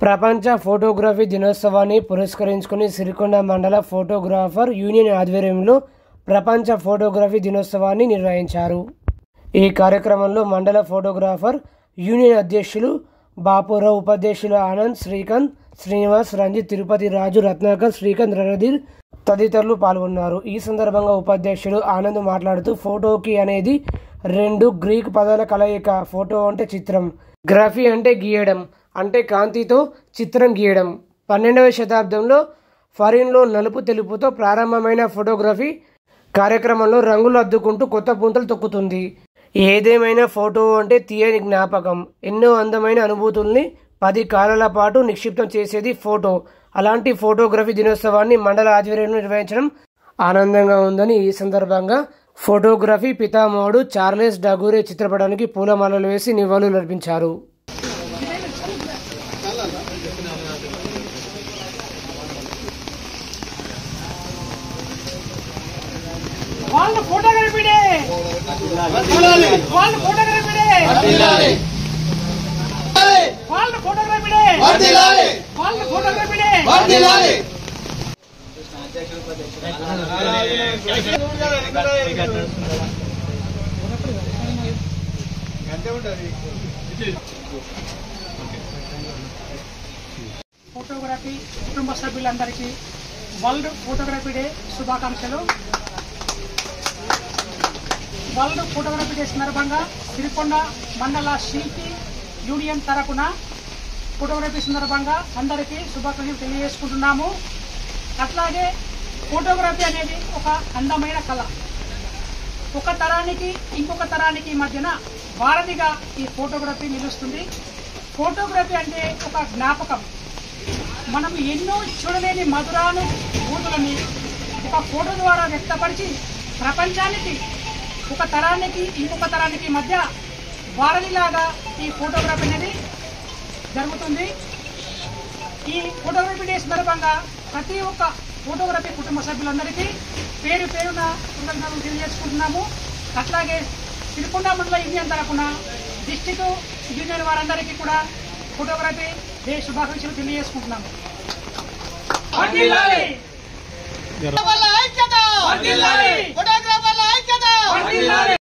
ప్రపంచ ఫోటోగ్రఫీ దినోత్సవాన్ని పురస్కరించుకుని సిరికొండ మండల ఫోటోగ్రాఫర్ యూనియన్ ఆధ్వర్యంలో ప్రపంచ ఫోటోగ్రఫీ దినోత్సవాన్ని నిర్వహించారు ఈ కార్యక్రమంలో మండల ఫోటోగ్రాఫర్ యూనియన్ అధ్యక్షులు బాపురావు ఉపాధ్యక్షులు ఆనంద్ శ్రీకాంత్ శ్రీనివాస్ రంజిత్ తిరుపతి రాజు రత్నాకర్ శ్రీకాంత్ రణధీర్ తదితరులు పాల్గొన్నారు ఈ సందర్భంగా ఉపాధ్యక్షుడు ఆనంద్ మాట్లాడుతూ ఫోటోకి అనేది రెండు గ్రీక్ పదాల కలయిక ఫోటో అంటే చిత్రం గ్రఫీ అంటే గీయడం అంటే కాంతితో చిత్రం గీయడం పన్నెండవ శతాబ్దంలో ఫరిన్లో నలుపు తెలుపుతో ప్రారంభమైన ఫోటోగ్రఫీ కార్యక్రమంలో రంగులు అద్దుకుంటూ కొత్త పుంతలు తొక్కుతుంది ఏదేమైనా ఫోటో అంటే తీయని జ్ఞాపకం ఎన్నో అందమైన అనుభూతుల్ని పది కాలాల పాటు నిక్షిప్తం చేసేది ఫోటో అలాంటి ఫోటోగ్రఫీ దినోత్సవాన్ని మండల ఆధ్వర్యంలో నిర్వహించడం ఆనందంగా ఉందని ఈ సందర్భంగా ఫోటోగ్రఫీ పితామహుడు చార్లెస్ డగూరే చిత్రపటానికి పూలమాలలు వేసి నివాళులు అర్పించారు వాళ్ళు ఫోటోగ్రఫీడే వాళ్ళు ఫోటోగ్రఫీడే వాళ్ళు ఫోటోగ్రఫీడే వాళ్ళు ఫోటోగ్రఫీడే ఫోటోగ్రఫీ కుటుంబ సభ్యులందరికీ వరల్డ్ ఫోటోగ్రఫీ డే శుభాకాంక్షలు వరల్డ్ ఫోటోగ్రఫీ డే సందర్భంగా సిరికొండ మండల శిల్పి యూనియన్ తరపున ఫోటోగ్రఫీ సందర్భంగా అందరికీ శుభాకాంక్షలు తెలియజేసుకుంటున్నాము అట్లాగే ఫోటోగ్రఫీ అనేది ఒక అందమైన కళ ఒక తరానికి ఇంకొక తరానికి మధ్యన వారధిగా ఈ ఫోటోగ్రఫీ నిలుస్తుంది ఫోటోగ్రఫీ అంటే ఒక జ్ఞాపకం మనం ఎన్నో చూడలేని మధురాను భూతులని ఒక ఫోటో ద్వారా వ్యక్తపరిచి ప్రపంచానికి ఒక తరానికి ఇంకొక తరానికి మధ్య వారధిలాగా ఈ ఫోటోగ్రఫీ అనేది జరుగుతుంది ఈ ఫోటోగ్రఫీ డే సందర్భంగా ప్రతి ఒక్క ఫోటోగ్రఫీ కుటుంబ సభ్యులందరికీ పేరు పేరున కృతజ్ఞతలు తెలియజేసుకుంటున్నాము అట్లాగే సిరికొండ మండల యూనియన్ తరపున డిస్టిక్ యూనియన్ వారందరికీ కూడా ఫోటోగ్రఫీ డే శుభాకాంక్షలు తెలియజేసుకుంటున్నాము వర్ధిల్లాలి! ఐక్యత వర్ధిల్లాలి! ఫోటోగ్రాఫర్ల ఐక్యత వర్ధిల్లాలి!